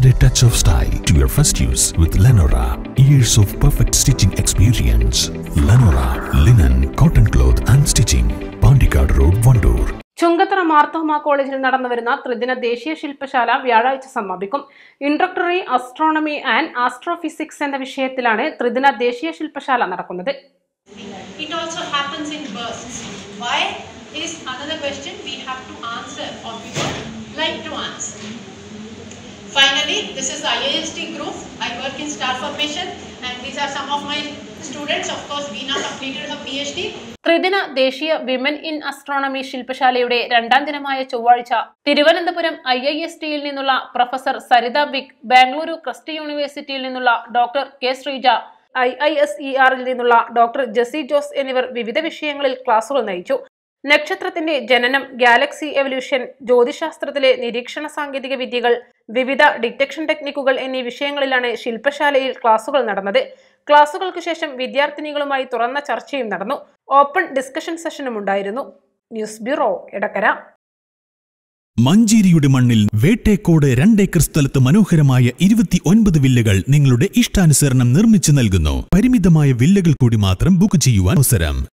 Add a touch of style to your first use with Lenora. Years of perfect stitching experience. Lenora, linen, cotton cloth and stitching. Pandikad Road, Vandoor. Chungathara Marthoma കോളേജിൽ നടന്നുവരുന്ന ത്രിദിന ദേശീയ ശില്പശാല വ്യാഴാഴ്ച സമാപിക്കും ഇൻട്രക്ടറി astronomy and astrophysics എന്ന വിഷയത്തിലാണ് ത്രിദിന ദേശീയ ശില്പശാല നടക്കുന്നത് It also happens in bursts. Why is another question we have to answer or we would like to answer. Finally, this is the IAST group. I work in star formation and these are some of my students. Of course, Veena completed her PhD. ത്രിദിന ദേശീയ women in astronomy ശില്പശാലയുടെ രണ്ടാം ദിനമായ ചൊവ്വാഴ്ച Thiruvananthapuram I I S ടിയിൽ നിന്നുള്ള professor Saritha വിക് Bengaluru Christ യൂണിവേഴ്സിറ്റിയിൽ നിന്നുള്ള doctor K Sreeja I I S E ആറിൽ നിന്നുള്ള ഡോക്ടർ ജെസി ജോസ് എന്നിവർ വിവിധ വിഷയങ്ങളിൽ ക്ലാസുകൾ നയിച്ചു നക്ഷത്രത്തിന്റെ ജനനം ഗാലക്സി എവല്യൂഷൻ ജ്യോതിശാസ്ത്രത്തിലെ നിരീക്ഷണ സാങ്കേതിക വിദ്യകൾ വിവിധ ഡിറ്റക്ഷൻ ടെക്നിക്കുകൾ എന്നീ വിഷയങ്ങളിലാണ് ശില്പശാലയിൽ ക്ലാസുകൾ നടന്നത് ക്ലാസുകൾക്ക് ശേഷം വിദ്യാർത്ഥിനികളുമായി തുറന്ന ചർച്ചയും നടന്നു ഓപ്പൺ ഡിസ്കഷൻ സെഷനും ഉണ്ടായിരുന്നു ന്യൂസ് ബ്യൂറോ എടക്കര മഞ്ചേരിയുടെ മണ്ണിൽ വേട്ടേക്കോട് രണ്ടേക്കർ സ്ഥലത്ത് മനോഹരമായ ഇരുപത്തി ഒൻപത് വില്ലകൾ നിങ്ങളുടെ ഇഷ്ടാനുസരണം നിർമ്മിച്ചു നൽകുന്നു പരിമിതമായ വില്ലകൾ കൂടി മാത്രം ബുക്ക് ചെയ്യുവാൻ അവസരം